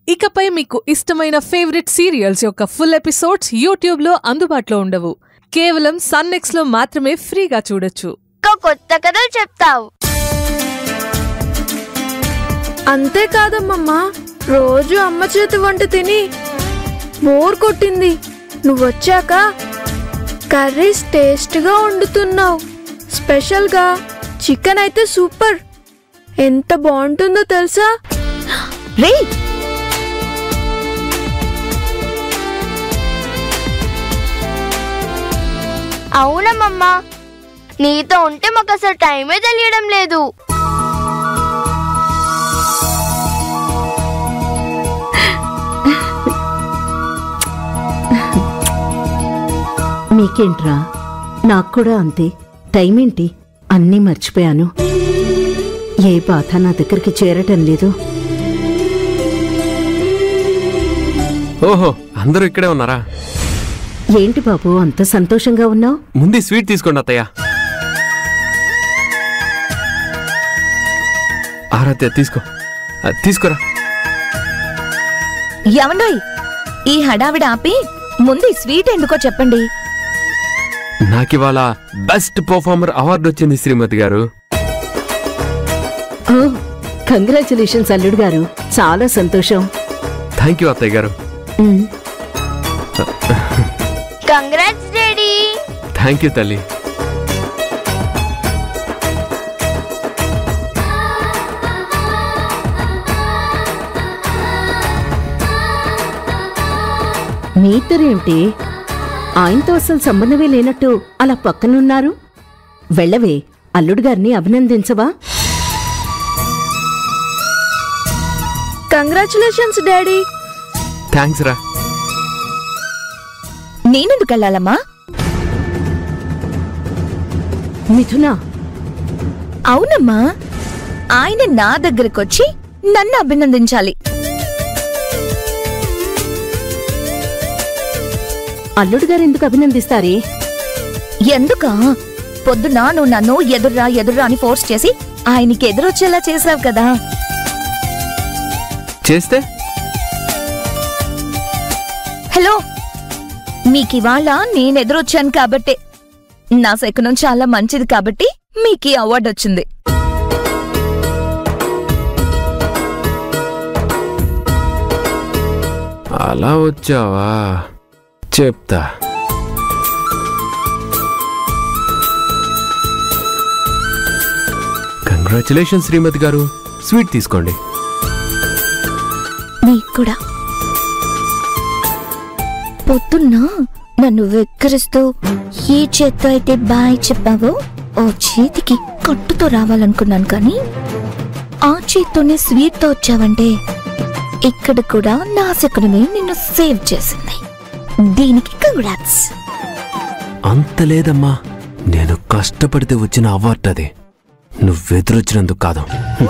ఇకపై మీకు ఇష్టమైన ఫేవరెట్ సీరియల్స్ యొక్క ఫుల్ ఎపిసోడ్స్ యూట్యూబ్లో అందుబాటులో ఉండవు కేవలం సన్నెక్స్లో మాత్రమే ఫ్రీగా చూడొచ్చు ఇంకా కొత్త కథలు చెప్తావు అంతేకాదమ్మమ్మా రోజు అమ్మ చేతి వంట తిని బోర్ కొట్టింది నువ్వొచ్చాక కర్రీస్ టేస్ట్గా వండుతున్నావు స్పెషల్గా చికెన్ అయితే సూపర్ ఎంత బాగుంటుందో తెలుసా రే అవునమ్మమ్మా నీతో ఉంటే మాకు అసలు టైమే తెలియడం లేదు మీకేంట్రా నాకు కూడా అంతే టైం ఏంటి అన్నీ మర్చిపోయాను ఏ బాధ నా దగ్గరికి చేరటం లేదు ఓహో అందరూ ఇక్కడే ఉన్నారా ఏంటి బాబు అంత సంతోషంగా ఉన్నావు ముందు ఈ స్వీట్ తీసుకోండి అత్తయ్య ఆరాధ్య తీసుకో ఆ, తీసుకోరా ఏమండోయ్ ఈ హడావిడ ఆపి ముందు ఈ స్వీట్ ఎందుకో చెప్పండి నాకివాళ బెస్ట్ పర్ఫార్మర్ అవార్డు వచ్చింది శ్రీమతి గారు కంగ్రాచులేషన్స్ అల్లుడు గారు చాలా సంతోషం థ్యాంక్ యూ అత్తయ్య గారు um, congrats daddy thank you తల్లి మీ ఇద్దరేమిటి ఆయనతో అసలు సంబంధమే లేనట్టు అలా పక్కనున్నారు వెళ్ళవే అల్లుడు గారిని అభినందించవా కంగ్రాచులేషన్స్ డాడీ థ్యాంక్స్ రా నేనెందుకు వెళ్ళాలమ్మా మిథునా అవునమ్మా ఆయన నా దగ్గరకొచ్చి నన్ను అభినందించాలి అల్లుడు గారు ఎందుకు అభినందిస్తారే ఎందుకా పొద్దున నువ్వు నన్ను ఎదుర్రా ఎదుర్రా అని ఫోర్స్ చేసి ఆయనకి ఎదురొచ్చేలా చేసావు కదా చేస్తే హలో మీకివాళ నేను ఎదురొచ్చాను కాబట్టే నా శకునం చాలా మంచిది కాబట్టి మీకు ఈ అవార్డు వచ్చింది అలా వచ్చావా చెప్తా కంగ్రాచులేషన్ శ్రీమతి గారు స్వీట్ తీసుకోండి నీకు కూడా పొద్దున్న నన్ను వెక్కరిస్తూ ఏ చేత్తో అయితే బాయ్ చెప్పావో ఓ చేతికి కట్టుతో రావాలనుకున్నాను కానీ ఆ చేత్తోనే స్వీట్తో వచ్చావంటే ఇక్కడ కూడా నా శకునమే నిన్ను సేవ్ చేసింది దీనికి కంగ్రాట్స్ అంత లేదమ్మా నేను కష్టపడితే వచ్చిన అవార్డు అది నువ్వెదురొచ్చినందుకు కాదు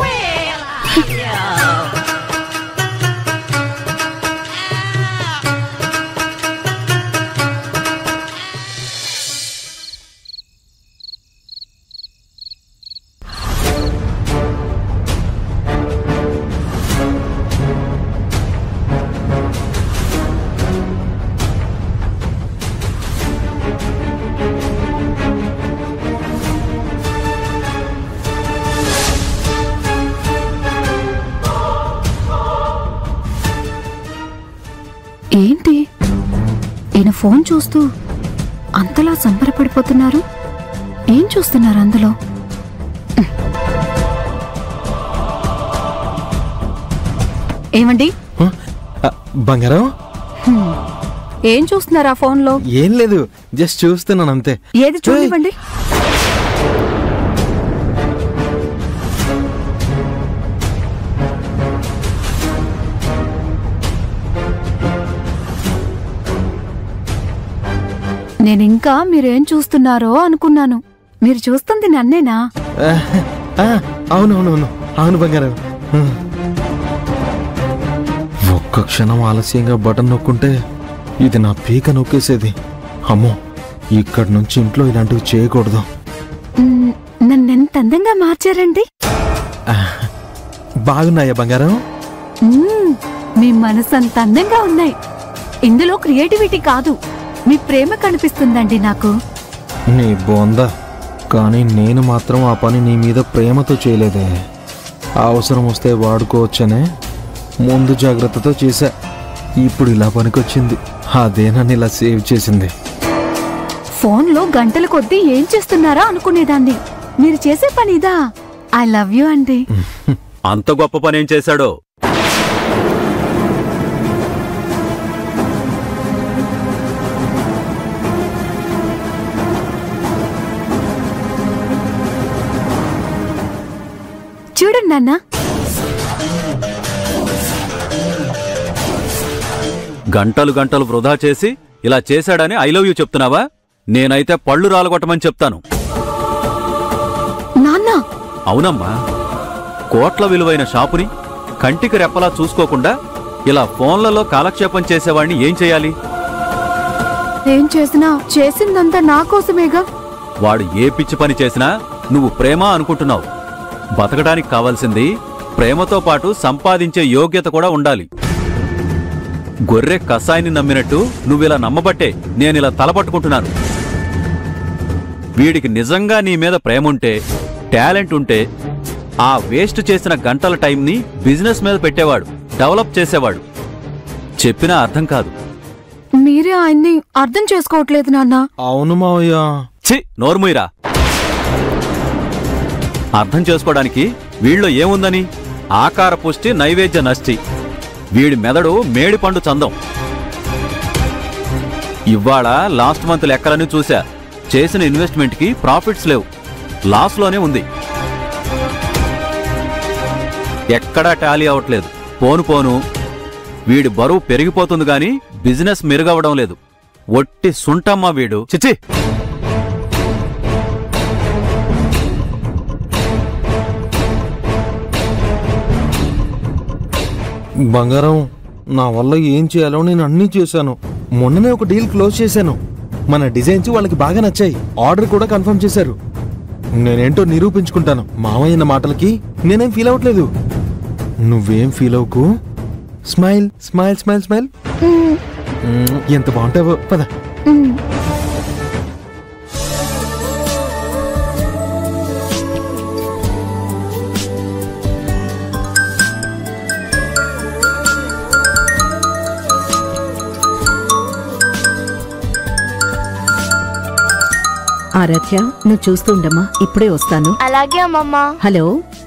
ఏంటి ఈయన ఫోన్ చూస్తూ అంతలా సంబరపడిపోతున్నారు ఏం చూస్తున్నారు అందులో ఏమండి బంగారం ఏం చూస్తున్నారు ఆ ఫోన్లో ఏం లేదు జస్ట్ చూస్తున్నాను అంతే ఏది చూడండి నేను ఇంకా మీరేం చూస్తున్నారో అనుకున్నాను మీరు చూస్తుంది నన్నేనా ఆ, ఆ, అవునవునవును అవును బంగారం ఆ. ఒక్క క్షణం ఆలస్యంగా బటన్ నొక్కుంటే ఇది నా పీక నొక్కేసేది అమ్మో ఇక్కడి నుంచి ఇంట్లో ఇలాంటివి చేయకూడదు మ్, నన్నెంత అందంగా మార్చారండి బాగున్నాయా బంగారం మ్మ్, మీ మనసు అంత అందంగా ఉన్నాయి ఇందులో క్రియేటివిటీ కాదు మీ ప్రేమ కనిపిస్తుందండి నాకు నీ బోందా కానీ నేను మాత్రం ఆ పని నీ మీద ప్రేమతో చేయలేదే అవసరం వస్తే వాడుకోవచ్చనే ముందు జాగ్రత్తతో చేశా ఇప్పుడు ఇలా పనికొచ్చింది అదే నన్ను ఇలా సేవ్ చేసింది ఫోన్లో గంటల కొద్దీ ఏం చేస్తున్నారా అనుకునేదాన్ని మీరు చేసే పని ఇదా ఐ లవ్ యూ అండి అంత గొప్ప పనేం చేశాడో చూడండి నాన్న గంటలు గంటలు వృధా చేసి ఇలా చేశాడని ఐ లవ్ యూ చెప్తున్నావా నేనైతే పళ్ళు రాలగొట్టమని చెప్తాను నాన్న అవునమ్మా కోట్ల విలువైన షాపుని కంటికి రెప్పలా చూసుకోకుండా ఇలా ఫోన్లలో కాలక్షేపం చేసేవాణ్ణి ఏం చేయాలి ఏం చేసినా చేసిందంతా నా కోసమేగా వాడు ఏ పిచ్చి పని చేసినా నువ్వు ప్రేమ అనుకుంటున్నావు బతకడానికి కావాల్సింది ప్రేమతో పాటు సంపాదించే యోగ్యత కూడా ఉండాలి గొర్రె కసాయిని నమ్మినట్టు నువ్విలా నమ్మబట్టే నేనిలా తలపట్టుకుంటున్నాను వీడికి నిజంగా నీ మీద ప్రేమ ఉంటే టాలెంట్ ఉంటే ఆ వేస్ట్ చేసిన గంటల టైంని బిజినెస్ మీద పెట్టేవాడు డెవలప్ చేసేవాడు చెప్పినా అర్థం కాదు మీరే ఆయన్ని అర్థం చేసుకోవట్లేదు నాన్న అవును మావయ్య ఛీ నోర్ముయిరా అర్థం చేసుకోవడానికి వీళ్ళో ఏముందని ఆకార పుష్టి నైవేద్య నష్టి వీడి మెదడు మేడిపండు చందం ఇవాళ లాస్ట్ మంత్ లెక్కలని చూశా చేసిన ఇన్వెస్ట్మెంట్కి ప్రాఫిట్స్ లేవు లాస్లోనే ఉంది ఎక్కడా టాలీ అవ్వట్లేదు పోను పోను వీడి బరువు పెరిగిపోతుంది గాని బిజినెస్ మెరుగవడం లేదు ఒట్టి సుంటమ్మ వీడు చిచి బంగారం నా వల్ల ఏం చేయాలో నేను అన్నీ చేశాను మొన్ననే ఒక డీల్ క్లోజ్ చేశాను మన డిజైన్స్ వాళ్ళకి బాగా నచ్చాయి ఆర్డర్ కూడా కన్ఫర్మ్ చేశారు నేనేంటో నిరూపించుకుంటాను మామయ్య అన్న మాటలకి నేనేం ఫీల్ అవ్వట్లేదు నువ్వేం ఫీల్ అవ్వకు స్మైల్ స్మైల్ స్మైల్ స్మైల్ మ్మ్, ఎంత బాగుంటావో పద ఆరాధ్య నువ్వు చూస్తుండమ్మా ఇప్పుడే వస్తాను అలాగే అమ్మమ్మ హలో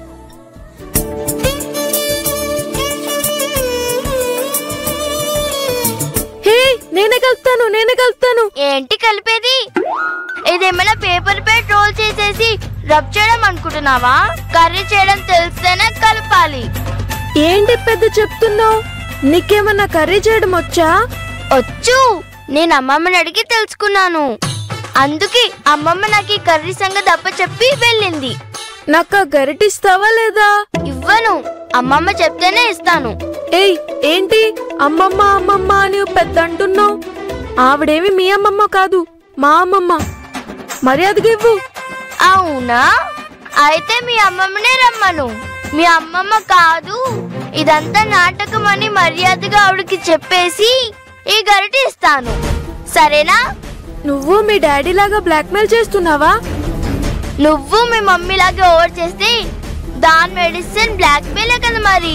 హే నేనే కలుపుతాను నేనే కలుపుతాను ఏంటి కలిపేది ఇదేమైనా పేపర్ పై రోల్ చేసేసి రబ్ చేయడం అనుకుంటున్నావా కర్రీ చేయడం తెలిస్తేనే కలపాలి ఏంటి పెద్ద చెప్తున్నావు నీకేమన్నా కర్రీ చేయడం వచ్చా వచ్చు నేను అమ్మమ్మని అడిగి తెలుసుకున్నాను అందుకే అమ్మమ్మ నాకు ఈ కర్రీ సంగతి అప్ప చెప్పి వెళ్ళింది నాకు ఆ గరిటిస్తావా లేదా ఇవ్వను అమ్మమ్మ చెప్తేనే ఇస్తాను ఏయ్ ఏంటి అమ్మమ్మ అమ్మమ్మ అని పెద్ద అంటున్నావు ఆవిడేమి మీ అమ్మమ్మ కాదు మా అమ్మమ్మ మర్యాదగా ఇవ్వు అవునా అయితే మీ అమ్మమ్మనే రమ్మను మీ అమ్మమ్మ కాదు ఇదంతా నాటకం అని మర్యాదగా ఆవిడకి చెప్పేసి ఈ గరిటి ఇస్తాను సరేనా నువ్వు మీ డాడీ లాగా బ్లాక్మెయిల్ చేస్తున్నావా నువ్వు మీ మమ్మీ లాగా ఓవర్ చేస్తే దాని మెడిసిన్ బ్లాక్ మెయిలే కదా మరి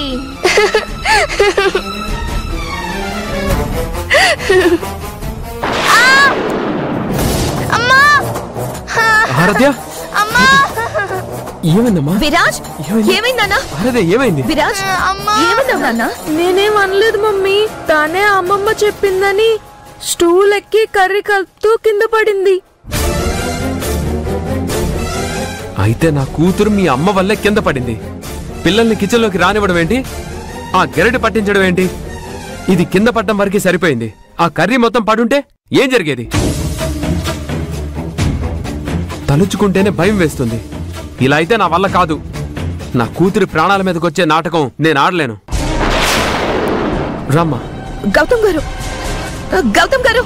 ఆ! అమ్మా ఆరాధ్య అమ్మా ఏమైందమ్మా విరాజ్ ఏమైందన్నా ఆరాధ్య ఏమైంది విరాజ్ అమ్మా ఏమన్నావు నాన్న నేనేం అనలేదు మమ్మీ తానే అమ్మమ్మ చెప్పిందని స్టూల్ ఎక్కి కర్రీ కలుపుతూ కింద పడింది అయితే నా కూతురు మీ అమ్మ వల్లే కింద పడింది పిల్లల్ని కిచెన్లోకి రానివ్వడం ఏంటి ఆ గెరటి పట్టించడం ఏంటి ఇది కింద పడ్డం వరకే సరిపోయింది ఆ కర్రీ మొత్తం పడుంటే ఏం జరిగేది తలుచుకుంటేనే భయం వేస్తుంది ఇలా అయితే నా వల్ల కాదు నా కూతురి ప్రాణాల మీదకొచ్చే నాటకం నేను ఆడలేను రమ్మా గౌతమ్ గారు గౌతమ్ గారు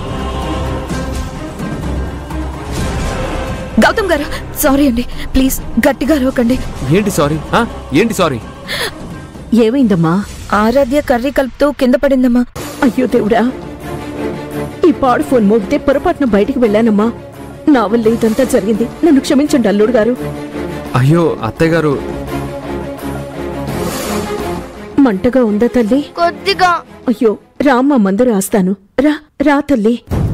గౌతమ్ గారు సారీ అండి ప్లీజ్ గట్టిగా అరవకండి ఏంటి సారీ ఆ? ఏంటి సారీ ఏమైందమ్మా ఆరాధ్య కర్రీ కలుపుతూ కింద పడిందమ్మా అయ్యో దేవుడా ఈ పాడు ఫోన్ మోగితే పొరపాటున బయటికి వెళ్ళానమ్మా నా వల్ల ఇదంతా జరిగింది నన్ను క్షమించండి అల్లుడు గారు అయ్యో అత్తయ్య గారు మంటగా ఉందా తల్లి కొద్దిగా అయ్యో రామ్మ మందు రాస్తాను రా రా తల్లి